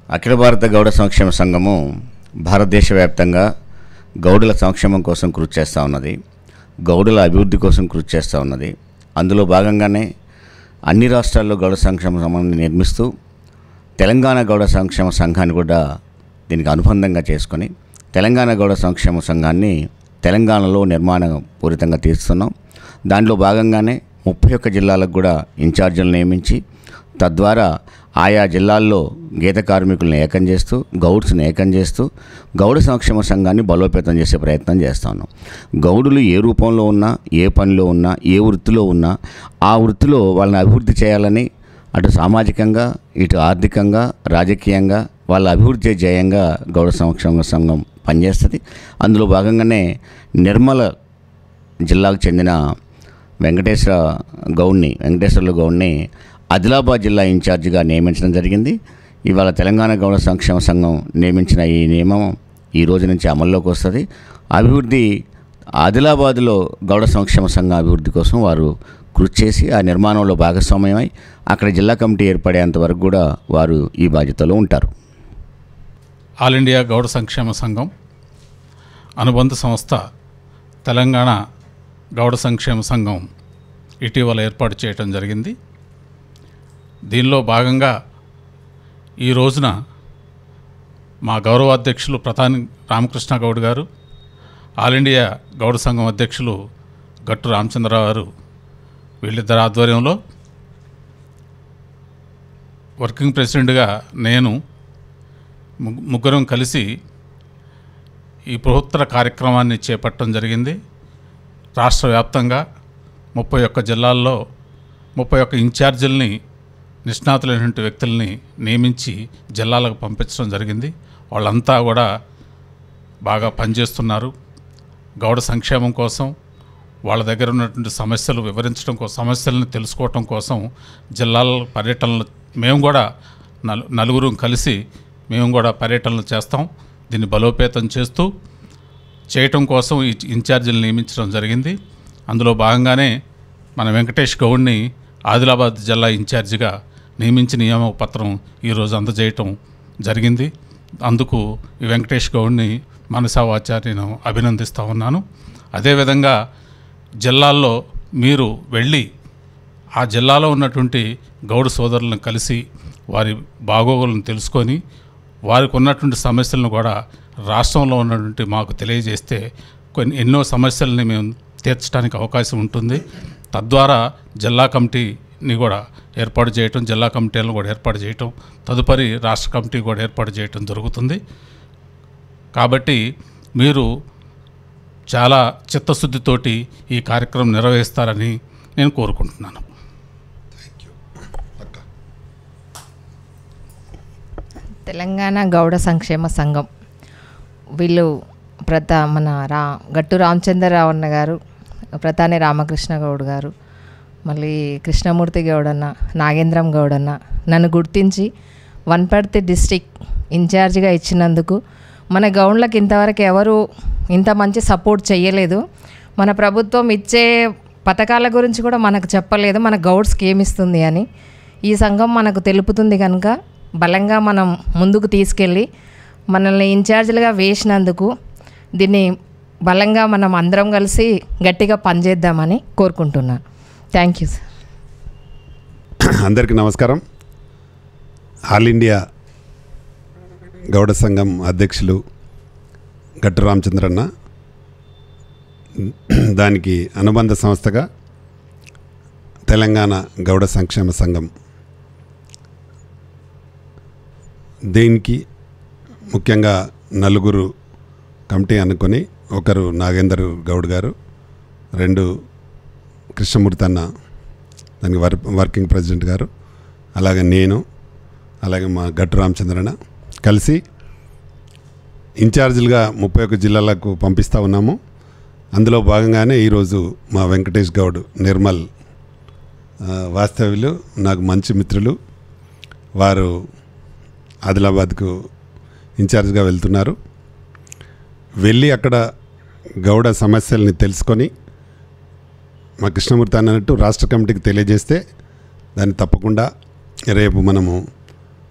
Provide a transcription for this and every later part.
అఖిల భారత గౌడ సంక్షేమ సంఘము భారతదేశ వ్యాప్తంగా గౌడుల సంక్షేమం కోసం కృషి చేస్తూ ఉన్నది గౌడుల అభివృద్ధి కోసం కృషి చేస్తూ ఉన్నది అందులో భాగంగానే అన్ని రాష్ట్రాల్లో గౌడ సంక్షేమ సంఘాన్ని నిర్మిస్తూ తెలంగాణ గౌడ సంక్షేమ సంఘాన్ని కూడా దీనికి అనుబంధంగా చేసుకొని తెలంగాణ గౌడ సంక్షేమ సంఘాన్ని తెలంగాణలో నిర్మాణ పూరితంగా తీస్తున్నాం దాంట్లో భాగంగానే ముప్పై ఒక్క జిల్లాలకు కూడా ఇన్ఛార్జీలను నియమించి తద్వారా ఆయా జిల్లాల్లో గీత కార్మికులను ఏకం చేస్తూ గౌడ్స్ని ఏకం చేస్తూ గౌడ సంక్షేమ సంఘాన్ని బలోపేతం చేసే ప్రయత్నం చేస్తా ఉన్నాం గౌడులు ఏ రూపంలో ఉన్నా ఏ పనిలో ఉన్నా ఏ వృత్తిలో ఉన్నా ఆ వృత్తిలో వాళ్ళని అభివృద్ధి చేయాలని అటు సామాజికంగా ఇటు ఆర్థికంగా రాజకీయంగా వాళ్ళ అభివృద్ధి జయంగా గౌడ సంక్షేమ సంఘం పనిచేస్తుంది అందులో భాగంగానే నిర్మల జిల్లాకు చెందిన వెంకటేశ్వర గౌడ్ని వెంకటేశ్వర్ల గౌడ్ని ఆదిలాబాద్ జిల్లా ఇన్ఛార్జిగా నియమించడం జరిగింది ఇవాళ తెలంగాణ గౌడ సంక్షేమ సంఘం నియమించిన ఈ నియమం ఈ రోజు నుంచి అమల్లోకి వస్తుంది అభివృద్ధి ఆదిలాబాద్లో గౌడ సంక్షేమ సంఘం అభివృద్ధి కోసం వారు కృషి చేసి ఆ నిర్మాణంలో భాగస్వామ్యమై అక్కడ జిల్లా కమిటీ ఏర్పడేంత వరకు కూడా వారు ఈ బాధ్యతలో ఉంటారు ఆల్ ఇండియా గౌడ సంక్షేమ సంఘం అనుబంధ సంస్థ తెలంగాణ గౌడ సంక్షేమ సంఘం ఇటీవల ఏర్పాటు చేయటం జరిగింది దీనిలో భాగంగా ఈ రోజున మా గౌరవ అధ్యక్షులు ప్రధాని రామకృష్ణ గౌడ్ గారు ఆల్ ఇండియా గౌడ సంఘం అధ్యక్షులు గట్టు రామచంద్రరావు గారు వీళ్ళిద్దరి ఆధ్వర్యంలో వర్కింగ్ ప్రెసిడెంట్గా నేను ముగ్గు- ముగ్గురం కలిసి ఈ బృహత్తర కార్యక్రమాన్ని చేపట్టడం జరిగింది రాష్ట్ర వ్యాప్తంగా ముప్పై ఒక్క జిల్లాల్లో ముప్పై ఒక్క ఇన్ఛార్జీలని నిష్ణాతులైనటువంటి వ్యక్తుల్ని నియమించి జిల్లాలకు పంపించడం జరిగింది వాళ్ళంతా కూడా బాగా పనిచేస్తున్నారు గౌడ సంక్షేమం కోసం వాళ్ళ దగ్గర ఉన్నటువంటి సమస్యలు వివరించడం కోసం సమస్యలను తెలుసుకోవటం కోసం జిల్లాల పర్యటనలు మేము కూడా నలు నలుగురు కలిసి మేము కూడా పర్యటనలు చేస్తాం దీన్ని బలోపేతం చేస్తూ చేయటం కోసం ఈ ఇన్ఛార్జీలు నియమించడం జరిగింది అందులో భాగంగానే మన వెంకటేష్ గౌడ్ని ఆదిలాబాద్ జిల్లా ఇన్ఛార్జిగా నియమించి నియామ పత్రం ఈరోజు అందజేయటం జరిగింది అందుకు ఈ వెంకటేష్ గౌడ్ని మనసావాచా నేను అభినందిస్తూ ఉన్నాను అదేవిధంగా జిల్లాల్లో మీరు వెళ్ళి ఆ జిల్లాలో ఉన్నటువంటి గౌడ సోదరులను కలిసి వారి బాగోగులను తెలుసుకొని వారికి ఉన్నటువంటి సమస్యలను కూడా రాష్ట్రంలో ఉన్నటువంటి మాకు తెలియజేస్తే కొన్ని ఎన్నో సమస్యలని మేము తీర్చడానికి అవకాశం ఉంటుంది తద్వారా జిల్లా కమిటీని కూడా ఏర్పాటు చేయటం జిల్లా కమిటీలను కూడా ఏర్పాటు చేయటం తదుపరి రాష్ట్ర కమిటీ కూడా ఏర్పాటు చేయటం జరుగుతుంది కాబట్టి మీరు చాలా చిత్తశుద్ధితోటి ఈ కార్యక్రమం నిర్వహిస్తారని నేను కోరుకుంటున్నాను తెలంగాణ గౌడ సంక్షేమ సంఘం వీళ్ళు ప్రత మన రా గట్టు రామచంద్రరావు అన్న గారు ప్రతాని రామకృష్ణ గౌడ్ గారు మళ్ళీ కృష్ణమూర్తి గౌడన్న నాగేంద్రం గౌడన్న నన్ను గుర్తించి వన్పర్తి డిస్టిక్ ఇన్ఛార్జిగా ఇచ్చినందుకు మన గౌండ్లకు ఇంతవరకు ఎవరు ఇంత మంచి సపోర్ట్ చేయలేదు మన ప్రభుత్వం ఇచ్చే పథకాల గురించి కూడా మనకు చెప్పలేదు మన గౌడ్స్కి ఏమిస్తుంది అని ఈ సంఘం మనకు తెలుపుతుంది కనుక బలంగా మనం ముందుకు తీసుకెళ్ళి మనల్ని ఇన్ఛార్జీలుగా వేసినందుకు దీన్ని బలంగా మనం అందరం కలిసి గట్టిగా పనిచేద్దామని కోరుకుంటున్నాను థ్యాంక్ యూ సార్ అందరికీ నమస్కారం ఆల్ ఇండియా గౌడ సంఘం అధ్యక్షులు గట్టు రామచంద్రన్న దానికి అనుబంధ సంస్థగా తెలంగాణ గౌడ సంక్షేమ సంఘం దీనికి ముఖ్యంగా నలుగురు కమిటీ అనుకొని ఒకరు నాగేందర్ గౌడ్ గారు రెండు కృష్ణమూర్తి అన్న దానికి వర్ వర్కింగ్ ప్రెసిడెంట్ గారు అలాగే నేను అలాగే మా గట్టు రామచంద్రన కలిసి ఇన్ఛార్జీలుగా ముప్పై ఒక్క జిల్లాలకు పంపిస్తూ ఉన్నాము అందులో భాగంగానే ఈరోజు మా వెంకటేష్ గౌడ్ నిర్మల్ ఆ, వాస్తవ్యులు నాకు మంచి మిత్రులు వారు ఆదిలాబాద్కు ఇన్ఛార్జ్గా వెళ్తున్నారు వెళ్ళి అక్కడ గౌడ సమస్యల్ని తెలుసుకొని మా కృష్ణమూర్తి అన్నట్టు రాష్ట్ర కమిటీకి తెలియజేస్తే దాన్ని తప్పకుండా రేపు మనము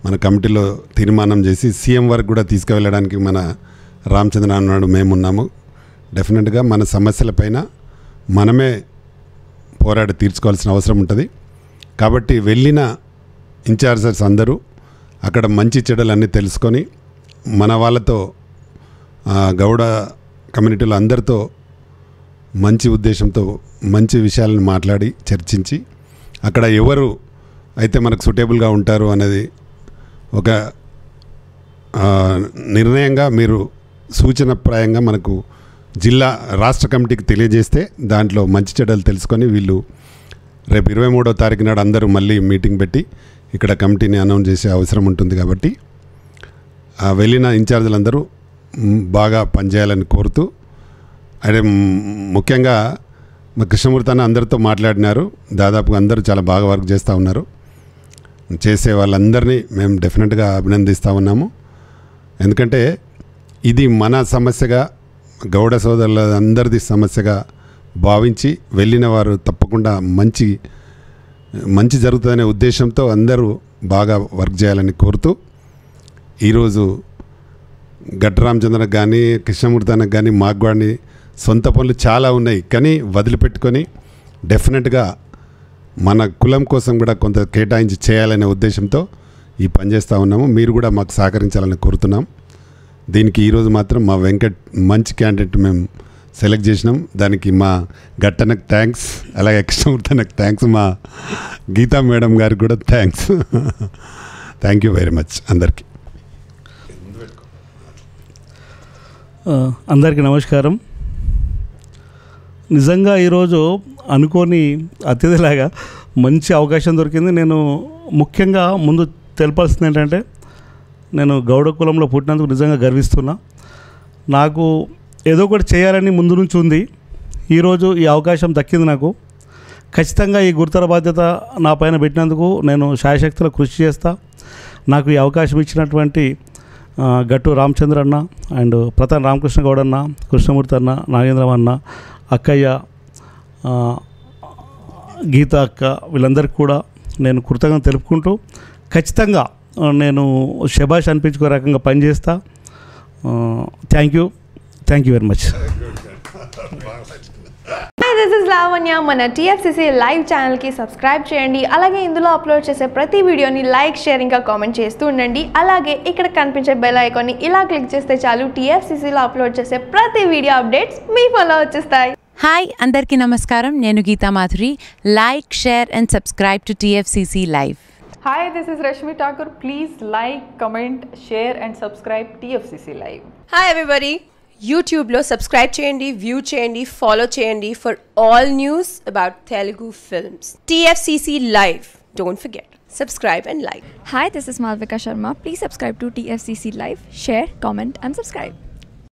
మన కమిటీలో తీర్మానం చేసి సీఎం వరకు కూడా తీసుకువెళ్ళడానికి మన రామచంద్ర అన్నాడు మేమున్నాము డెఫినెట్గా మన సమస్యలపైన మనమే పోరాడి తీర్చుకోవాల్సిన అవసరం ఉంటుంది కాబట్టి వెళ్ళిన ఇన్ఛార్జర్స్ అందరూ అక్కడ మంచి చెడ్డలు అన్నీ తెలుసుకొని మన వాళ్ళతో ఆ, గౌడ కమ్యూనిటీలో అందరితో మంచి ఉద్దేశంతో మంచి విషయాలను మాట్లాడి చర్చించి అక్కడ ఎవరు అయితే మనకు సూటేబుల్గా ఉంటారు అనేది ఒక ఆ, నిర్ణయంగా మీరు సూచనప్రాయంగా మనకు జిల్లా రాష్ట్ర కమిటీకి తెలియజేస్తే దాంట్లో మంచి చెడ్డలు తెలుసుకొని వీళ్ళు రేపు ఇరవై మూడో తారీఖు నాడు అందరూ మళ్ళీ మీటింగ్ పెట్టి ఇక్కడ కమిటీని అనౌన్స్ చేసే అవసరం ఉంటుంది కాబట్టి ఆ వెళ్ళిన ఇన్ఛార్జీలందరూ మ్, బాగా పనిచేయాలని కోరుతూ అదే మ్, ముఖ్యంగా మా కృష్ణమూర్తి అన్న అందరితో మాట్లాడినారు దాదాపుగా అందరూ చాలా బాగా వర్క్ చేస్తూ ఉన్నారు చేసే వాళ్ళందరినీ మేము డెఫినెట్గా అభినందిస్తూ ఉన్నాము ఎందుకంటే ఇది మన సమస్యగా గౌడ సోదరుల అందరిది సమస్యగా భావించి వెళ్ళిన వారు తప్పకుండా మంచి మంచి జరుగుతుందనే ఉద్దేశంతో అందరూ బాగా వర్క్ చేయాలని కోరుతూ ఈరోజు గట్ట రామచంద్రకి కానీ కృష్ణమూర్తి అన్నకు కానీ మాకు కానీ సొంత పనులు చాలా ఉన్నాయి కానీ వదిలిపెట్టుకొని డెఫినెట్గా మన కులం కోసం కూడా కొంత కేటాయించి చేయాలనే ఉద్దేశంతో ఈ పని చేస్తూ ఉన్నాము మీరు కూడా మాకు సహకరించాలని కోరుతున్నాం దీనికి ఈరోజు మాత్రం మా వెంకట్ మంచి క్యాండిడేట్ మేము సెలెక్ట్ చేసినాం దానికి మా గట్టనకు థ్యాంక్స్ అలాగే కృష్ణమూర్తనకు థ్యాంక్స్ మా గీతా మేడం గారికి కూడా thanks thank you very much అందరికీ ఆ, అందరికీ నమస్కారం నిజంగా ఈరోజు అనుకోని అతిథిలాగా మంచి అవకాశం దొరికింది నేను ముఖ్యంగా ముందు తెలపాల్సింది ఏంటంటే నేను గౌడ కులంలో పుట్టినందుకు నిజంగా గర్విస్తున్నా నాకు ఏదో ఒకటి చేయాలని ముందు నుంచి ఉంది ఈరోజు ఈ అవకాశం దక్కింది నాకు ఖచ్చితంగా ఈ గురుతర బాధ్యత నా పైన పెట్టినందుకు నేను శాయశక్తిలో కృషి చేస్తా నాకు ఈ అవకాశం ఇచ్చినటువంటి ఆ, గట్టు రామచంద్ర అన్న అండ్ ప్రధాన్ రామకృష్ణ గౌడ్ అన్న కృష్ణమూర్తి అన్న నాగేంద్రం అన్న అక్కయ్య ఆ, గీత అక్క వీళ్ళందరికీ కూడా నేను కృతజ్ఞత తెలుపుకుంటూ ఖచ్చితంగా ఆ, నేను శబాష్ అనిపించుకో రకంగా పనిచేస్తా thank you thank you very much hi this is Lavanya మన టీఎఫ్సిసి లైవ్ ఛానల్కి సబ్స్క్రైబ్ చేయండి అలాగే ఇందులో అప్లోడ్ చేసే ప్రతి వీడియోని లైక్ షేర్ ఇంకా కామెంట్ చేస్తూ ఉండండి అలాగే ఇక్కడ కనిపించే బెల్ ఐకాన్ని ఇలా క్లిక్ చేస్తే చాలు టీఎఫ్సిసిలో అప్లోడ్ చేసే ప్రతి వీడియో అప్డేట్స్ మీ ఫోన్లో వచ్చేస్తాయి హాయ్ అందరికీ నమస్కారం నేను Geetha Madhuri like share and subscribe to TFCC live Hi, this is Rashmi Thakur. Please like, comment, share, and subscribe TFCC Live. Hi everybody యూట్యూబ్లో సబ్స్క్రైబ్ చేయండి వ్యూ చేయండి ఫాలో చేయండి for all news about Telugu films TFCC live don't forget subscribe and like Hi, this is Malvika Sharma. Please subscribe to TFCC Live, share, comment, and subscribe.